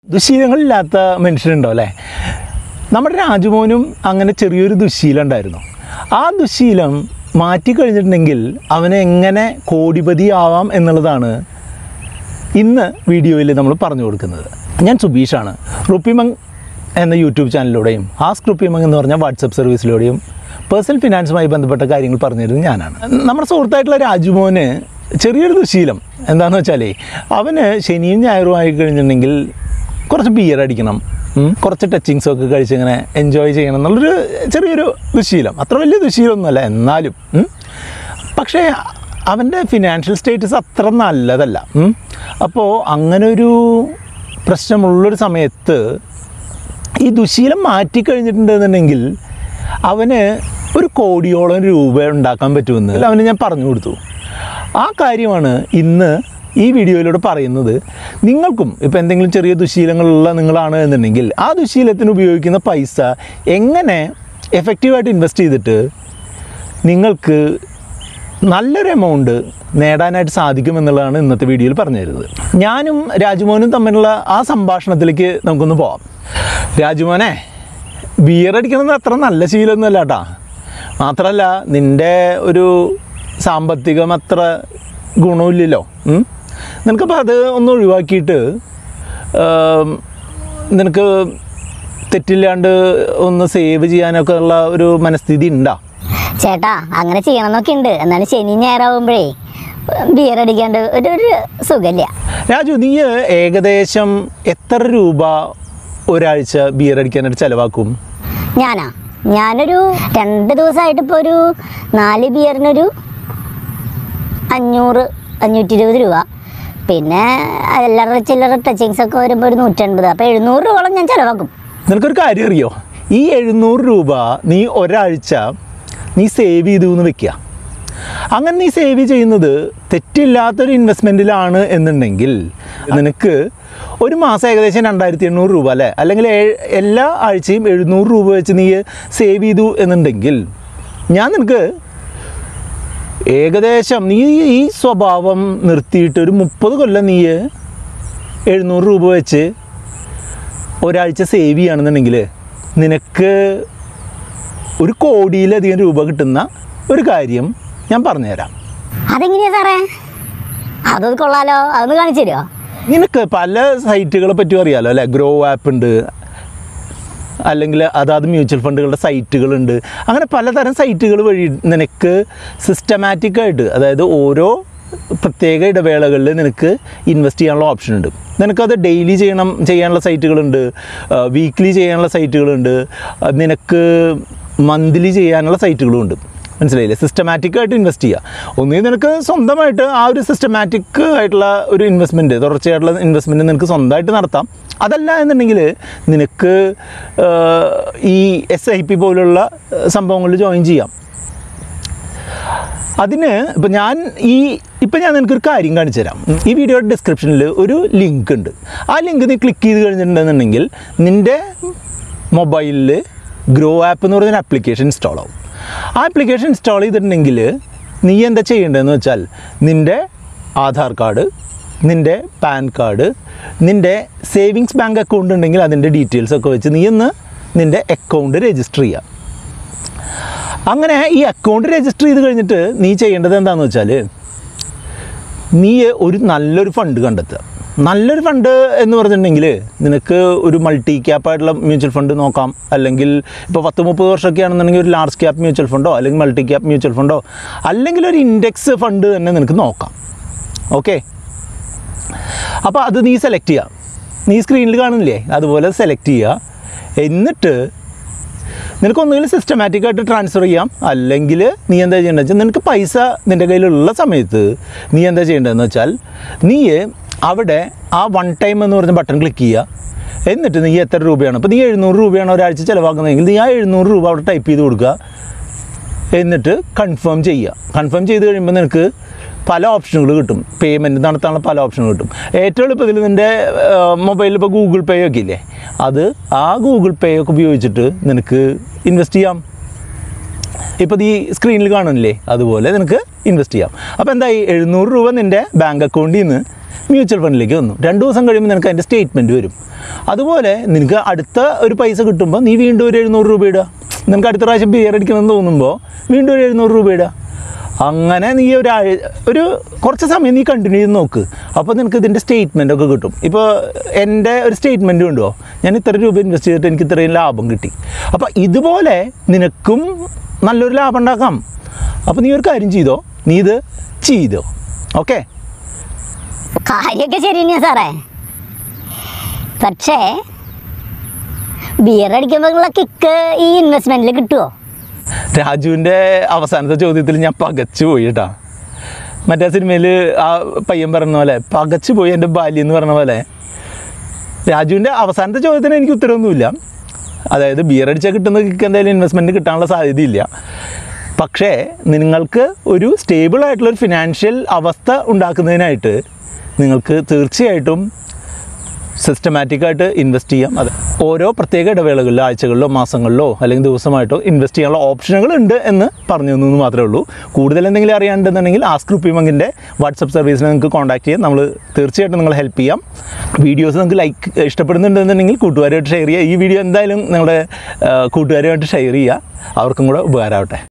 ദുശീലങ്ങളില്ലാത്ത മനുഷ്യരുണ്ടോ അല്ലേ നമ്മുടെ രാജുമോനും അങ്ങനെ ചെറിയൊരു ദുശീലം ഉണ്ടായിരുന്നു ആ ദുശീലം മാറ്റി കഴിഞ്ഞിട്ടുണ്ടെങ്കിൽ അവന് എങ്ങനെ കോടിപതി ആവാം എന്നുള്ളതാണ് ഇന്ന് വീഡിയോയിൽ നമ്മൾ പറഞ്ഞു കൊടുക്കുന്നത് ഞാൻ സുബീഷാണ് റുപ്പിമങ് എന്ന യൂട്യൂബ് ചാനലിലൂടെയും ആസ്ക് റുപ്പിമങ് എന്ന് പറഞ്ഞ വാട്സപ്പ് സർവീസിലൂടെയും പേഴ്സണൽ ഫിനാൻസുമായി ബന്ധപ്പെട്ട കാര്യങ്ങൾ പറഞ്ഞിരുന്നത് ഞാനാണ് നമ്മുടെ സുഹൃത്തായിട്ടുള്ള രാജുമോന് ചെറിയൊരു ദുശീലം എന്താണെന്ന് വെച്ചാലേ അവന് ശനിയും ഞായറും ആയി കഴിഞ്ഞിട്ടുണ്ടെങ്കിൽ കുറച്ച് ബിയർ അടിക്കണം ഉം, കുറച്ച് ടച്ചിങ്സ് ഒക്കെ കഴിച്ച് ഇങ്ങനെ എൻജോയ് ചെയ്യണം എന്നുള്ളൊരു ചെറിയൊരു ദുശീലം അത്ര വലിയ ദുശീലമൊന്നുമല്ല എന്നാലും ഉം. പക്ഷേ അവൻ്റെ ഫിനാൻഷ്യൽ സ്റ്റേറ്റസ് അത്ര നല്ലതല്ല ഉം. അപ്പോൾ അങ്ങനെ ഒരു പ്രശ്നമുള്ളൊരു സമയത്ത് ഈ ദുശീലം മാറ്റിക്കഴിഞ്ഞിട്ടുണ്ടെന്നുണ്ടെങ്കിൽ അവന് ഒരു കോടിയോളം രൂപ ഉണ്ടാക്കാൻ പറ്റുമെന്ന് അവന് ഞാൻ പറഞ്ഞു കൊടുത്തു ആ കാര്യമാണ് ഇന്ന് ഈ വീഡിയോയിലൂടെ പറയുന്നത് നിങ്ങൾക്കും ഇപ്പോൾ എന്തെങ്കിലും ചെറിയ ദുശീലങ്ങളുള്ള നിങ്ങളാണ് എന്നുണ്ടെങ്കിൽ ആ ദുശീലത്തിന് ഉപയോഗിക്കുന്ന പൈസ എങ്ങനെ എഫക്റ്റീവായിട്ട് ഇൻവെസ്റ്റ് ചെയ്തിട്ട് നിങ്ങൾക്ക് നല്ലൊരു എമൗണ്ട് നേടാനായിട്ട് സാധിക്കുമെന്നുള്ളതാണ് ഇന്നത്തെ വീഡിയോയിൽ പറഞ്ഞു തരുന്നത് ഞാനും രാജുമോനും തമ്മിലുള്ള ആ സംഭാഷണത്തിലേക്ക് നമുക്കൊന്ന് പോവാം രാജുമോനെ ബിയർ അടിക്കുന്നത് അത്ര നല്ല ശീലമൊന്നുമല്ല കേട്ടാ മാത്രമല്ല നിൻ്റെ ഒരു സാമ്പത്തികം അത്ര ഗുണമില്ലല്ലോ ഉം? നിനക്കപ്പോൾ അത് ഒന്ന് ഒഴിവാക്കിയിട്ട് ആം, നിനക്ക് തെറ്റില്ലാണ്ട് ഒന്ന് സേവ് ചെയ്യാനൊക്കെ ഉള്ള ഒരു മനസ്ഥിതി ഉണ്ടോ ചേട്ടാ അങ്ങനെ ചെയ്യണമെന്നൊക്കെ ഉണ്ട് എന്നാലും ശനി ഞായറാവുമ്പോഴേ ബിയർ അടിക്കാണ്ട് ഒരു ഒരു സുഖമില്ല രാജു നീ ഏകദേശം എത്ര രൂപ ഒരാഴ്ച ബിയർ അടിക്കാനായിട്ട് ചിലവാക്കും ഞാനാ ഞാനൊരു രണ്ട് ദിവസമായിട്ട് ഇപ്പോൾ ഒരു നാല് ബിയറിനൊരു അഞ്ഞൂറ് അഞ്ഞൂറ്റി ഇരുപത് രൂപ പിന്നെ അല്ലറ ചില്ലറ ടച്ചിങ്സ് ഒക്കെ വരുമ്പോൾ ഒരു നൂറ്റൻപത് അപ്പോൾ എഴുന്നൂറ് രൂപയോളം ഞാൻ ചിലവാക്കും നിനക്കൊരു കാര്യം അറിയോ ഈ എഴുന്നൂറ് രൂപ നീ ഒരാഴ്ച നീ സേവ് ചെയ്തു എന്ന് വെക്കുക അങ്ങനെ നീ സേവ് ചെയ്യുന്നത് തെറ്റില്ലാത്തൊരു ഇൻവെസ്റ്റ്മെൻറ്റിലാണ് എന്നുണ്ടെങ്കിൽ നിനക്ക് ഒരു മാസം ഏകദേശം രണ്ടായിരത്തി എണ്ണൂറ് രൂപ അല്ലേ അല്ലെങ്കിൽ ഏ- എല്ലാ ആഴ്ചയും എഴുന്നൂറ് രൂപ വെച്ച് നീ സേവ് ചെയ്തു എന്നുണ്ടെങ്കിൽ ഞാൻ നിനക്ക് ഏകദേശം നീ ഈ സ്വഭാവം നിർത്തിയിട്ട് ഒരു മുപ്പത് കൊല്ലം നീ എഴുന്നൂറ് രൂപ വെച്ച് ഒരാഴ്ച സേവ് ചെയ്യുകയാണെന്നുണ്ടെങ്കിൽ നിനക്ക് ഒരു കോടിയിലധികം രൂപ കിട്ടുന്ന ഒരു കാര്യം ഞാൻ പറഞ്ഞുതരാം അതെങ്ങനെയാ സാറേ അത് കൊള്ളാലോ അതൊന്ന് കാണിച്ചു തരുമോ നിനക്ക് പല സൈറ്റുകളെ പറ്റി അറിയാലോ അല്ലേ ഗ്രോ ആപ്പ് ഉണ്ട് അല്ലെങ്കിൽ അതാത് മ്യൂച്വൽ ഫണ്ടുകളുടെ സൈറ്റുകളുണ്ട് അങ്ങനെ പലതരം സൈറ്റുകൾ വഴി നിനക്ക് സിസ്റ്റമാറ്റിക്കായിട്ട് അതായത് ഓരോ പ്രത്യേക ഇടവേളകളിൽ നിനക്ക് ഇൻവെസ്റ്റ് ചെയ്യാനുള്ള ഓപ്ഷൻ ഉണ്ട് നിനക്കത് ഡെയിലി ചെയ്യണം ചെയ്യാനുള്ള സൈറ്റുകളുണ്ട് വീക്ക്ലി ചെയ്യാനുള്ള സൈറ്റുകളുണ്ട് ആ, നിനക്ക് മന്ത്ലി ചെയ്യാനുള്ള സൈറ്റുകളും ഉണ്ട് മനസ്സിലായില്ലേ സിസ്റ്റമാറ്റിക് ആയിട്ട് ഇൻവെസ്റ്റ് ചെയ്യുക ഒന്നുകിൽ നിനക്ക് സ്വന്തമായിട്ട് ആ ഒരു സിസ്റ്റമാറ്റിക് ആയിട്ടുള്ള ഒരു ഇൻവെസ്റ്റ്മെൻറ്റ് തുടർച്ചയായിട്ടുള്ള ഇൻവെസ്റ്റ്മെൻറ്റ് നിനക്ക് സ്വന്തമായിട്ട് നടത്താം അതല്ല എന്നുണ്ടെങ്കിൽ നിനക്ക് ആ, ഈ എസ് ഐ പി പോലുള്ള സംഭവങ്ങളിൽ ജോയിൻ ചെയ്യാം അതിന് ഇപ്പം ഞാൻ ഈ ഇപ്പം ഞാൻ നിനക്കൊരു കാര്യം കാണിച്ചു തരാം ഈ വീഡിയോയുടെ ഡിസ്ക്രിപ്ഷനിൽ ഒരു ലിങ്ക് ഉണ്ട് ആ ലിങ്ക് നീ ക്ലിക്ക് ചെയ്ത് കഴിഞ്ഞിട്ടുണ്ടെന്നുണ്ടെങ്കിൽ നിൻ്റെ മൊബൈലിൽ ഗ്രോ ആപ്പ് എന്ന് പറയുന്ന ആപ്ലിക്കേഷൻ ഇൻസ്റ്റാൾ ആവും ആ ആപ്ലിക്കേഷൻ ഇൻസ്റ്റാൾ ചെയ്തിട്ടുണ്ടെങ്കിൽ നീ എന്താ ചെയ്യേണ്ടതെന്ന് വെച്ചാൽ നിൻ്റെ ആധാർ കാർഡ് നിൻ്റെ പാൻ കാർഡ് നിൻ്റെ സേവിങ്സ് ബാങ്ക് അക്കൗണ്ട് ഉണ്ടെങ്കിൽ അതിൻ്റെ ഡീറ്റെയിൽസ് ഒക്കെ വെച്ച് നീ ഒന്ന് നിൻ്റെ അക്കൗണ്ട് രജിസ്റ്റർ ചെയ്യുക അങ്ങനെ ഈ അക്കൗണ്ട് രജിസ്റ്റർ ചെയ്ത് കഴിഞ്ഞിട്ട് നീ ചെയ്യേണ്ടത് എന്താണെന്ന് വെച്ചാൽ നീ ഒരു നല്ലൊരു ഫണ്ട് കണ്ടെത്തുക നല്ലൊരു ഫണ്ട് എന്ന് പറഞ്ഞിട്ടുണ്ടെങ്കിൽ നിനക്ക് ഒരു മൾട്ടി ക്യാപ്പായിട്ടുള്ള മ്യൂച്വൽ ഫണ്ട് നോക്കാം അല്ലെങ്കിൽ ഇപ്പോൾ പത്ത് മുപ്പത് വർഷമൊക്കെ ആണെന്നുണ്ടെങ്കിൽ ഒരു ലാർജ് ക്യാപ്പ് മ്യൂച്വൽ ഫണ്ടോ അല്ലെങ്കിൽ മൾട്ടി ക്യാപ്പ് മ്യൂച്വൽ ഫണ്ടോ അല്ലെങ്കിൽ ഒരു ഇൻഡെക്സ് ഫണ്ട് തന്നെ നിനക്ക് നോക്കാം ഓക്കെ അപ്പോൾ അത് നീ സെലക്ട് ചെയ്യുക നീ സ്ക്രീനിൽ കാണുന്നില്ലേ അതുപോലെ സെലക്ട് ചെയ്യുക എന്നിട്ട് നിനക്ക് ഒന്നുകിൽ സിസ്റ്റമാറ്റിക് ആയിട്ട് ട്രാൻസ്ഫർ ചെയ്യാം അല്ലെങ്കിൽ നീ എന്താ ചെയ്യേണ്ടത് വെച്ചാൽ നിനക്ക് പൈസ നിൻ്റെ കയ്യിലുള്ള സമയത്ത് നീ എന്താ ചെയ്യേണ്ടതെന്ന് വെച്ചാൽ നീ അവിടെ ആ വൺ ടൈം എന്ന് പറഞ്ഞ ബട്ടൺ ക്ലിക്ക് ചെയ്യുക എന്നിട്ട് നീ എത്ര രൂപയാണ് ഇപ്പോൾ നീ എഴുന്നൂറ് രൂപയാണ് ഒരാഴ്ച ചിലവാക്കുന്നതെങ്കിൽ നീ ആ എഴുന്നൂറ് രൂപ അവിടെ ടൈപ്പ് ചെയ്ത് കൊടുക്കുക എന്നിട്ട് കൺഫേം ചെയ്യുക കൺഫേം ചെയ്ത് കഴിയുമ്പോൾ നിനക്ക് പല ഓപ്ഷനുകൾ കിട്ടും പേയ്മെൻറ്റ് നടത്താനുള്ള പല ഓപ്ഷനുകൾ കിട്ടും ഏറ്റവും എളുപ്പത്തിൽ നിൻ്റെ മൊബൈലിൽ ഇപ്പോൾ ഗൂഗിൾ പേ ഒക്കെ ഇല്ലേ അത് ആ ഗൂഗിൾ പേ ഒക്കെ ഉപയോഗിച്ചിട്ട് നിനക്ക് ഇൻവെസ്റ്റ് ചെയ്യാം ഇപ്പോൾ ഈ സ്ക്രീനിൽ കാണുന്നില്ലേ അതുപോലെ നിനക്ക് ഇൻവെസ്റ്റ് ചെയ്യാം അപ്പോൾ എന്തായി എഴുന്നൂറ് രൂപ നിൻ്റെ ബാങ്ക് അക്കൗണ്ടിൽ നിന്ന് മ്യൂച്വൽ ഫണ്ടിലേക്ക് വന്നു രണ്ട് ദിവസം കഴിയുമ്പോൾ നിനക്ക് അതിൻ്റെ സ്റ്റേറ്റ്മെൻറ്റ് വരും അതുപോലെ നിനക്ക് അടുത്ത ഒരു പൈസ കിട്ടുമ്പോൾ നീ വീണ്ടും ഒരു എഴുന്നൂറ് രൂപ ഇടുക നിനക്ക് അടുത്ത പ്രാവശ്യം ബിയർ അടിക്കണമെന്ന് തോന്നുമ്പോൾ വീണ്ടും ഒരു എഴുന്നൂറ് രൂപ ഇടുക അങ്ങനെ നീ ഒരു ആഴ്- ഒരു കുറച്ച് സമയം നീ കണ്ടിന്യൂ ചെയ്ത് നോക്ക് അപ്പോൾ നിനക്ക് ഇതിൻ്റെ സ്റ്റേറ്റ്മെൻ്റ് ഒക്കെ കിട്ടും ഇപ്പോൾ എൻ്റെ ഒരു സ്റ്റേറ്റ്മെൻറ്റ് ഉണ്ടോ ഞാൻ ഇത്ര രൂപ ഇൻവെസ്റ്റ് ചെയ്തിട്ട് എനിക്ക് ഇത്രയും ലാഭം കിട്ടി അപ്പോൾ ഇതുപോലെ നിനക്കും നല്ലൊരു ലാഭം ഉണ്ടാക്കാം അപ്പോൾ നീ ഒരു കാര്യം ചെയ്തോ നീ ഇത് ചെയ്തോ ഓക്കെ കാര്യമൊക്കെ ശരി തന്നെയാ സാറേ പക്ഷേ ബിയർ അടിക്കുമ്പോഴുള്ള കിക്ക് ഈ ഇൻവെസ്റ്റ്മെന്റിൽ കിട്ടുമോ രാജുവിൻ്റെ അവസാനത്തെ ചോദ്യത്തിൽ ഞാൻ പകച്ചു പോയി കേട്ടാ മറ്റേ സിനിമയിൽ ആ പയ്യൻ പറഞ്ഞ പോലെ പകച്ചു പോയി എൻ്റെ ബാല്യം എന്ന് പറഞ്ഞ പോലെ രാജുവിൻ്റെ അവസാനത്തെ ചോദ്യത്തിന് എനിക്ക് ഉത്തരവൊന്നുമില്ല അതായത് ബിയർ അടിച്ചാൽ കിട്ടുന്ന കിക്ക് എന്തായാലും ഇൻവെസ്റ്റ്മെൻറ്റ് കിട്ടാനുള്ള സാധ്യതയില്ല പക്ഷേ നിങ്ങൾക്ക് ഒരു സ്റ്റേബിൾ ആയിട്ടുള്ള ഒരു ഫിനാൻഷ്യൽ അവസ്ഥ ഉണ്ടാക്കുന്നതിനായിട്ട് നിങ്ങൾക്ക് തീർച്ചയായിട്ടും സിസ്റ്റമാറ്റിക്കായിട്ട് ഇൻവെസ്റ്റ് ചെയ്യാം അത് ഓരോ പ്രത്യേക ഇടവേളകളിലോ ആഴ്ചകളിലോ മാസങ്ങളിലോ അല്ലെങ്കിൽ ദിവസമായിട്ടോ ഇൻവെസ്റ്റ് ചെയ്യാനുള്ള ഓപ്ഷനുകൾ ഉണ്ട് എന്ന് പറഞ്ഞു തന്നു എന്ന് മാത്രമേ ഉള്ളൂ കൂടുതൽ എന്തെങ്കിലും അറിയാണ്ടെന്നുണ്ടെങ്കിൽ ആസ്ക് റുപ്പി മങ്കിൻ്റെ വാട്സപ്പ് സർവീസിനെ നിങ്ങൾക്ക് കോൺടാക്ട് ചെയ്യാം നമ്മൾ തീർച്ചയായിട്ടും നിങ്ങളെ ഹെൽപ്പ് ചെയ്യാം വീഡിയോസ് നിങ്ങൾക്ക് ലൈക്ക് ഇഷ്ടപ്പെടുന്നുണ്ടെന്നുണ്ടെങ്കിൽ കൂട്ടുകാരുമായിട്ട് ഷെയർ ചെയ്യുക ഈ വീഡിയോ എന്തായാലും നിങ്ങളുടെ ആ, കൂട്ടുകാരുമായിട്ട് ഷെയർ ചെയ്യുക അവർക്കും കൂടെ ഉപകാരമാവട്ടെ